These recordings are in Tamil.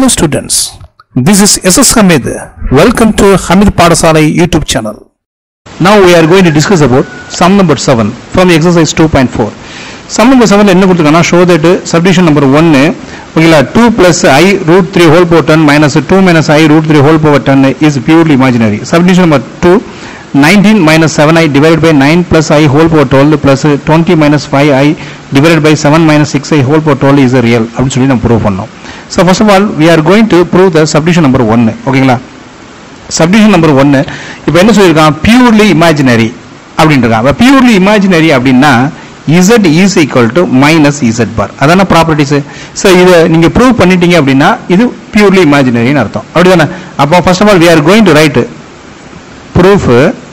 Hello students, this is SS Hamid. Welcome to Hamid Padasalai YouTube channel. Now we are going to discuss about sum number 7 from the exercise 2.4. Sum number 7 என்ன கொடுத்துருக்காங்கன்னா show that subdivision number 1 ஓகேங்களா 2 plus i root 3 whole power 10 minus 2 minus i root 3 whole power 10 is purely imaginary. Subdivision number 2 19 minus 7i divided by 9 plus i whole power 12 plus 20 minus 5i divided by 7 minus 6i whole power 12 is real அப்படின்னு சொல்லி நம்ம ப்ரூவ் பண்ணோம் so first of all we are going to prove the subdivision number 1 ஓகேங்களா சப்டிவிஷன் நம்பர் ஒன்று இப்போ என்ன சொல்லியிருக்கான் பியூர்லி இமேஜினரி அப்படின்றான் அப்போ பியூர்லி இமேஜினரி அப்படின்னா Z is equal to minus Z bar அதான ப்ராப்பர்ட்டிஸ் ஸோ இதை நீங்கள் ப்ரூவ் பண்ணிட்டீங்க அப்படின்னா இது பியூர்லி இமேஜினரின்னு அர்த்தம் அப்படிதானே அப்போ first of all we are going to write proof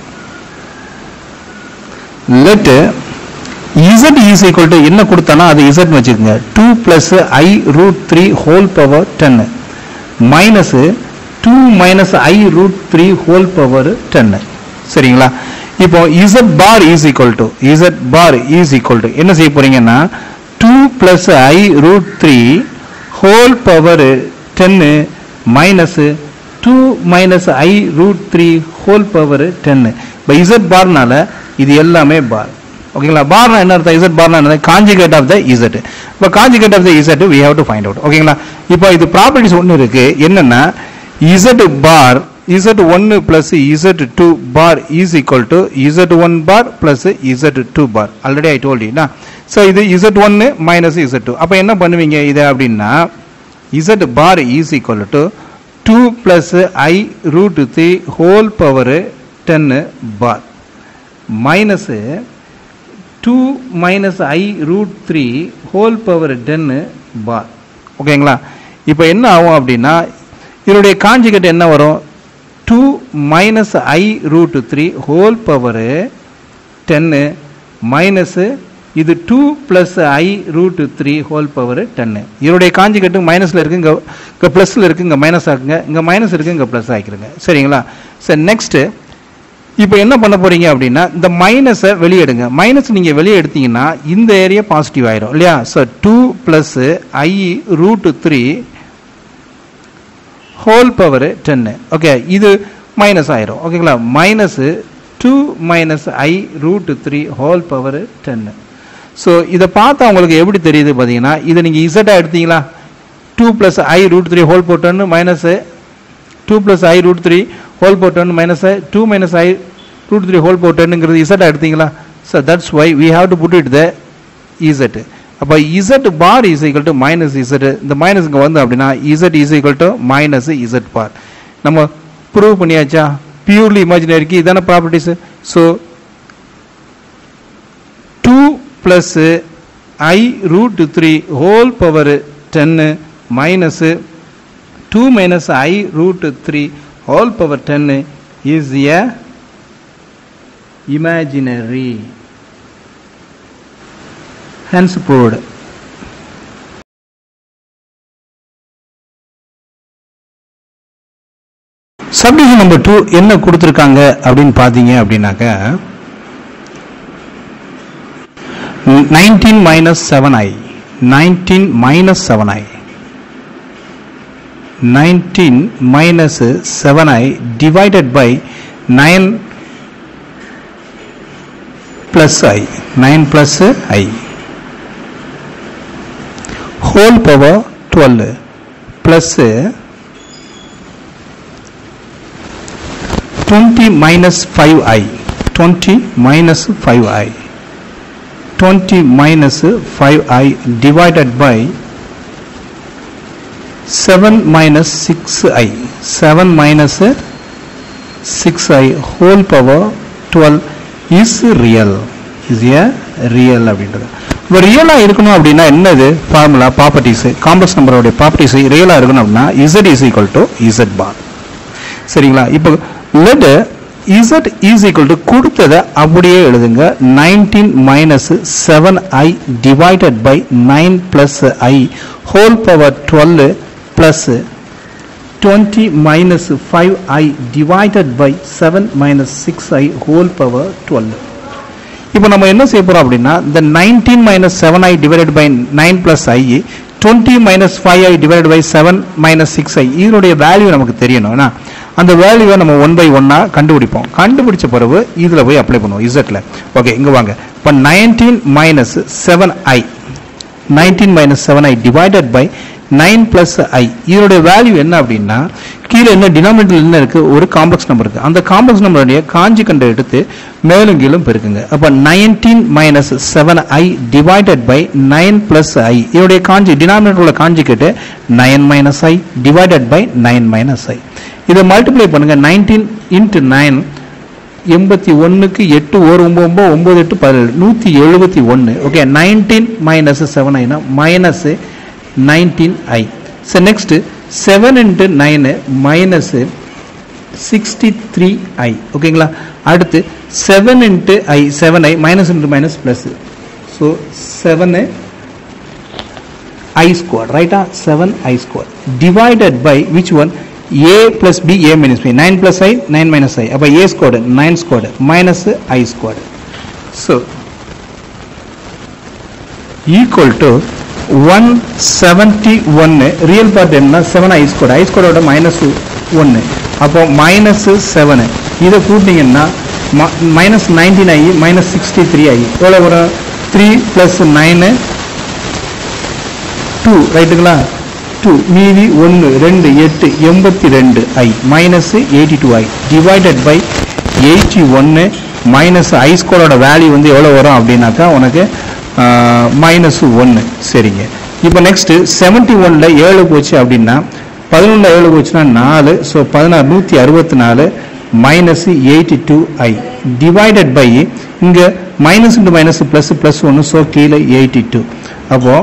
let Z is equal to என்ன கொடுத்தானா அது இசட் வச்சுக்கோங்க two plus i root three whole power டென்னு minus two minus i root three whole power டென்னு சரிங்களா இப்போ Z bar is equal to Z bar is equal to என்ன செய்ய போறீங்கன்னா two plus i root three whole power டென்னு minus two minus i root three whole power டென்னு இப்போ இசட் பார்னால இது எல்லாமே பார் ஓகேங்களா பார்னா என்ன அர்த்தம் இசட் பார்னா என்ன காஞ்சிகேட் ஆஃப் த இசட் இப்போ conjugate of the Z we have to find out ஓகேங்களா இப்போ இது ப்ராப்பர்ட்டிஸ் ஒன்று இருக்கு என்னன்னா இசட் பார் இசட் ஒன்று plus Z two bar is equal to Z one bar plus Z two bar already I டோல்டினா ஸோ இது இசட் ஒன்று மைனஸ் இசட் டூ அப்போ என்ன பண்ணுவீங்க இதை அப்படின்னா Z bar is equal to two plus i root three whole power டென்னு bar minus two minus i root three whole power டென்னு பார் ஓகேங்களா இப்போ என்ன ஆகும் அப்படின்னா இதனுடைய காஞ்சிகேட் என்ன வரும் two minus i root three whole power டென்னு மைனஸு இது two plus i root three whole power டென்னு இதனுடைய காஞ்சிகேட்டு மைனஸில் இருக்குது இங்கே இங்கே ப்ளஸில் இருக்குது இங்கே மைனஸ் ஆக்குங்க இங்கே மைனஸ் இருக்குது இங்கே ப்ளஸ் ஆக்கிருங்க சரிங்களா சரி நெக்ஸ்ட்டு இப்போ என்ன பண்ண போறீங்க அப்படின்னா இந்த மைனஸை வெளியே எடுங்க மைனஸ் நீங்கள் வெளியே எடுத்தீங்கன்னா இந்த ஏரியா பாசிட்டிவ் ஆயிரும் இல்லையா so two plus i root three whole power டென்னு ஓகே இது மைனஸ் ஆயிரும் ஓகேங்களா minus two minus i root three whole power டென்னு ஸோ இதை பார்த்தா உங்களுக்கு எப்படி தெரியுது பார்த்தீங்கன்னா இதை நீங்கள் இசட்டாக எடுத்தீங்களா two plus i root three whole power ten minus two plus i root three whole power ten minus two minus i root three whole power டென்னுங்கிறது இசட்டாக எடுத்தீங்களா so that's why we have to put it the z அப்போ z bar is equal to minus z இந்த மைனஸ் இங்கே வந்து அப்படின்னா Z is equal to minus Z bar நம்ம ப்ரூவ் பண்ணியாச்சா பியூர்லி இமேஜினரிக்கு இதான properties so two plus i root three whole power ten minus 2 minus i root 3 whole power 10 is a imaginary hence proved subdivision number two என்ன கொடுத்துருக்காங்க அப்படின்னு பார்த்தீங்க அப்படின்னாக்க nineteen minus seven i nineteen minus seven i 19 minus 7i divided by 9 plus i 9 plus i whole power 12 plus 20 minus 5i 20 minus 5i 20 minus 5i divided by 7 minus 6i 7 minus 6i whole power 12 is real is a real அப்படின்றது இப்போ ரியலாக இருக்கணும் அப்படின்னா என்னது ஃபார்முலா ப்ராப்பர்ட்டிஸ் காம்ப்ளெக்ஸ் நம்பரோடைய ப்ராப்பர்ட்டிஸ் ரியலாக இருக்கணும் அப்படின்னா Z is equal to Z bar சரிங்களா இப்போ let Z is equal to கொடுத்ததை அப்படியே எழுதுங்க nineteen minus seven i divided by nine plus i whole power twelve plus 20 minus 5i divided by 7 minus 6i whole power 12 இப்போ நம்ம என்ன செய்ய போறோம் அப்படின்னா இந்த nineteen minus seven i divided by nine plus i twenty minus five i divide by seven minus six i இதனுடைய வேல்யூ நமக்கு தெரியணும் ஏன்னா அந்த வேல்யூவை நம்ம ஒன் பை ஒன்னா கண்டுபிடிப்போம் கண்டுபிடிச்ச பிறகு இதில் போய் அப்ளை பண்ணுவோம் இசட்ல ஓகே இங்கே வாங்க இப்போ nineteen minus seven i nineteen minus seven i divided by nine plus i இதனுடைய வேல்யூ என்ன அப்படின்னா கீழே என்ன டினாமினேட்டர் என்ன இருக்கு ஒரு காம்ப்ளெக்ஸ் நம்பர் இருக்கு அந்த காம்ப்ளெக்ஸ் நம்பருடைய காஞ்சி கண்டை எடுத்து மேலும் கீழும் பெருக்குங்க அப்ப nineteen minus seven i divided by nine plus i இதனுடைய காஞ்சி டினாமினேட்டர் உள்ள conjugate nine minus i divided by nine minus i இதை மல்டிப்ளை பண்ணுங்க நைன்டீன் இன்ட்டு நைன் எண்பத்தி ஒன்றுக்கு எட்டு ஒரு ஒம்பது ஒம்பது ஒம்பது எட்டு பதினேழு நூற்றி எழுபத்தி ஒன்று ஓகே நைன்டீன் மைனஸ் செவன் ஐனா minus nineteen i so next seven into nine minus sixty three i ஓகேங்களா அடுத்து seven into i seven i minus into minus plus so seven i squared right ah 7 i squared divided by which one a plus b a minus b 9 plus i 9 minus i அப்ப a squared 9 squared minus i squared so equal to 171 real part என்ன 7 i squared i squared ஓட மைனஸ் ஒன்று அப்போ மைனஸ் செவனு இதை கூட்டிங்கன்னா minus nineteen i minus sixty three i எவ்வளோ வரும் த்ரீ ப்ளஸ் நைனு டூ ரைட்டுங்களா டூ மீதி ஒன்று ரெண்டு எட்டு எண்பத்தி ரெண்டு i minus eighty two i divided by eighty ஒன்று மைனஸ் ஐ ஸ்கோரோட வேல்யூ வந்து எவ்வளோ வரும் அப்படின்னாக்கா உனக்கு மைனஸ் ஒன்று சரிங்க இப்போ நெக்ஸ்ட்டு செவன்ட்டி ஒனில் ஏழு போச்சு அப்படின்னா பதினொன்றில் ஏழு போச்சுன்னா நாலு ஸோ பதினாறு நூற்றி அறுபத்தி நாலு minus eighty two i divided by இங்கே minus into minus plus plus ஒன்று ஸோ கீழே எயிட்டி டூ அப்போது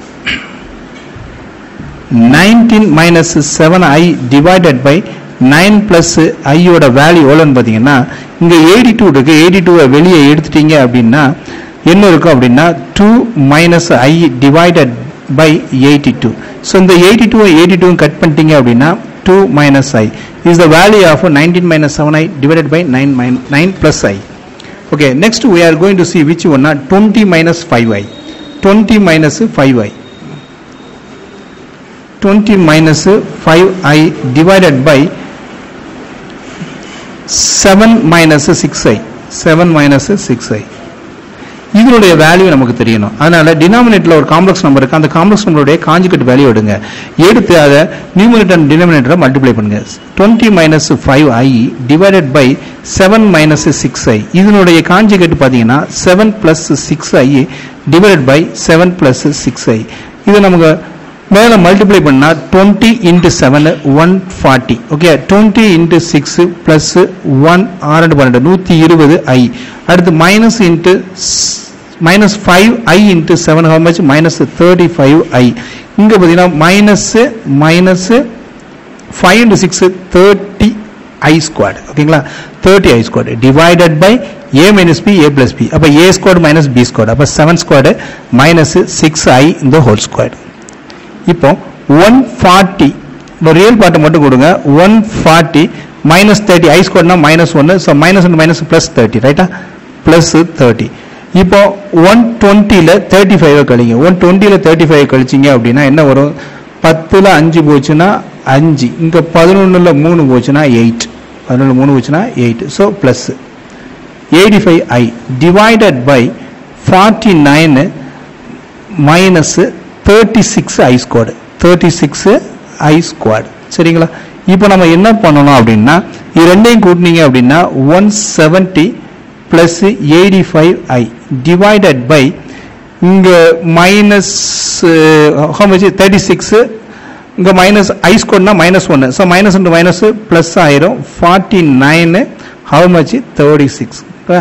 19 minus 7i divided by 9 plus i யோட வேல்யூ எவ்வளோன்னு பார்த்தீங்கன்னா இங்கே 82 இருக்கு 82 வெளியே எடுத்துட்டீங்க அப்படின்னா என்ன இருக்கும் அப்படின்னா 2 minus i divided by eighty two so இந்த eighty two eighty two cut பண்ணிட்டீங்க அப்படின்னா two minus i is the value of nineteen minus seven i divided by nine mine nine plus i okay next we are going to see which one twenty minus five i twenty minus five i 20 minus 5i divided by 7 minus 6i 7 minus 6i இதனுடைய வேல்யூ நமக்கு தெரியணும் அதனால டினாமினேட்டர்ல ஒரு காம்ப்ளெக்ஸ் நம்பர் இருக்கு அந்த காம்ப்ளெக்ஸ் நம்பருடைய காஞ்சுகட் வேல்யூ எடுங்க எடுத்து அதை நியூமினேட்டர் அண்ட் டினாமினேட்டரை மல்டிப்ளை பண்ணுங்க 20 minus five i divided by seven minus six i இதனுடைய காஞ்சுகட் பார்த்தீங்கன்னா seven plus six i divided by seven plus six i இது நமக்கு மேலே மல்டிப்ளை பண்ணா twenty into seven one forty okay twenty into six plus one ஆறு பன்னெண்டு நூற்றி இருபது ஐ அடுத்து minus into minus five i into seven how much minus thirty five i இங்கே பார்த்தீங்கன்னா minus minus five into six thirty i squad ஓகேங்களா thirty i squared divided by a minus b a plus b அப்போ a squared minus b squared அப்போ seven squared minus six i இந்த ஹோல் ஸ்குவாட் இப்போ ஒன் ஃபார்ட்டி இந்த ரியல் பார்ட்டை மட்டும் கொடுங்க one forty minus thirty i ஸ்கோர்னா மைனஸ் ஒன்று ஸோ மைனஸ் ஒன்று மைனஸ் ப்ளஸ் தேர்ட்டி ரைட்டா ப்ளஸ் தேர்ட்டி இப்போ ஒன் டுவெண்ட்டியில் தேர்ட்டி ஃபைவ் கழிங்க ஒன் டுவெண்ட்டியில் தேர்ட்டி ஃபைவ் கழிச்சிங்க அப்படின்னா என்ன வரும் பத்தில் அஞ்சு போச்சுன்னா அஞ்சு இங்கே பதினொன்றில் மூணு போச்சுன்னா எயிட் பதினொன்று மூணு போச்சுன்னா eight so plus eighty five i divided by forty nine minus thirty six i squared thirty six i squared சரிங்களா இப்போ நம்ம என்ன பண்ணணும் அப்படின்னா இது ரெண்டையும் கூட்டினீங்க அப்படின்னா one seventy plus eighty five i divided by இங்கே மைனஸ் ஹோமச்சு தேர்ட்டி சிக்ஸு இங்கே மைனஸ் ஐ ஸ்கோர்னா மைனஸ் ஒன்று so minus into minus plus ஆயிரும் forty nine how much thirty six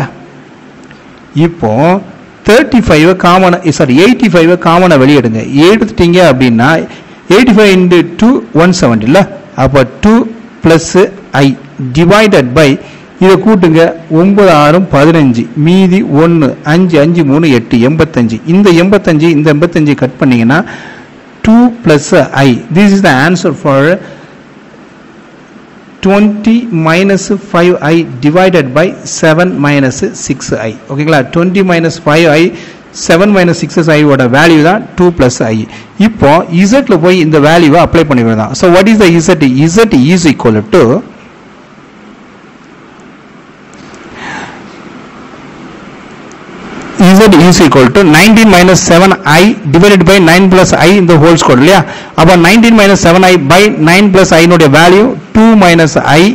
இப்போ thirty five common sorry eighty five காமனை வெளியிடுங்க எடுத்துட்டீங்க அப்படின்னா eighty five into two one செவன்ட்டில அப்போ two plus i divided by இதை கூட்டுங்க ஒன்பது ஆறும் பதினஞ்சு மீதி ஒன்று அஞ்சு அஞ்சு மூணு எட்டு எண்பத்தஞ்சு இந்த எண்பத்தஞ்சு இந்த எண்பத்தஞ்சு கட் பண்ணீங்கன்னா two plus i this is the answer for 20 minus 5i divided by 7 minus 6i ஓகேங்களா 20 minus 5i seven minus sixes ஐயோட வேல்யூ தான் டூ ப்ளஸ் ஐ இப்போ இசட்ல போய் இந்த வேல்யூவை அப்ளை பண்ணி விடலாம் so what is the z z is equal to z is equal to 19 minus 7i divided by 9 plus i in the whole square இல்லையா அப்ப 19 minus 7i by 9 plus i னுடைய value 2 minus i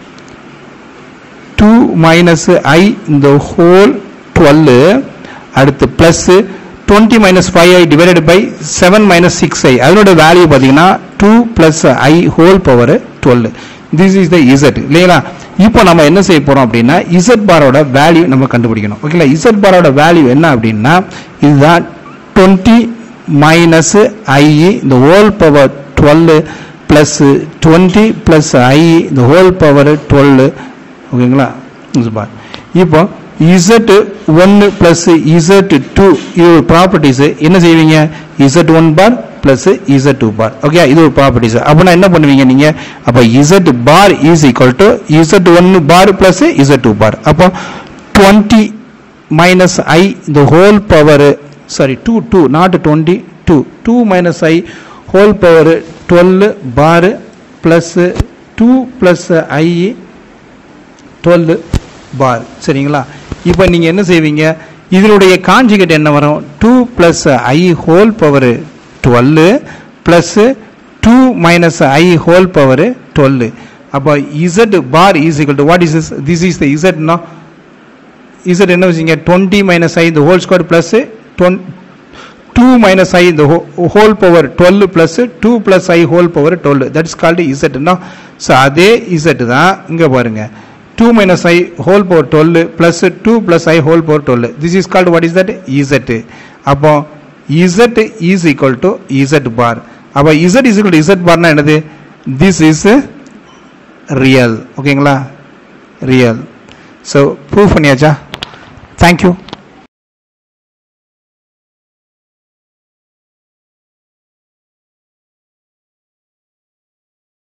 2 minus i in the whole 12 அடுத்து plus 20 minus 5i divided by 7 minus 6i அதனுடைய வேல்யூ பாத்தீங்கன்னா 2 plus i whole power 12 this is the z இல்லைங்களா இப்போ நம்ம என்ன செய்ய போறோம் அப்படின்னா z பாரோட வேல்யூ நம்ம கண்டுபிடிக்கணும் ஓகேங்களா z பாரோட வேல்யூ என்ன அப்படின்னா இதுதான் 20 மைனஸ் ஐ இந்த whole power 12 plus 20 plus i இந்த ஹோல் பவர் 12 ஓகேங்களா இது பார் இப்போ z ஒன்று பிளஸ் z டூ இது ஒரு ப்ராப்பர்ட்டிஸ் என்ன செய்வீங்க z one bar plus z two bar okay இது ஒரு ப்ராப்பர்ட்டிஸ் அப்படின்னா என்ன பண்ணுவீங்க நீங்க அப்போ z bar is equal to z ஒன்று bar plus z two bar அப்போ டுவெண்ட்டி மைனஸ் ஐ இந்த whole power sorry two two not twenty two two minus i whole power twelve bar plus two plus i twelve bar சரிங்களா இப்போ நீங்கள் என்ன செய்வீங்க இதனுடைய காஞ்சிகேட் என்ன வரும் two plus i whole power twelve plus two minus i whole power twelve அப்போ z bar is equal to what is is this is the இசட்னா இசட் என்ன வச்சுங்க டுவெண்ட்டி மைனஸ் ஐ இந்த whole square plus twenty two minus i இந்த whole power twelve plus two plus i whole power twelve that is called இசட்னா ஸோ அதே இசட் தான் இங்கே பாருங்க 2 minus i whole power 12 plus 2 plus i whole power 12 this is called what is that z அப்போ z is equal to z bar அப்போ z is equal to z bar னா என்னது this is real ஓகேங்களா real so proof பண்ணியாச்சா thank you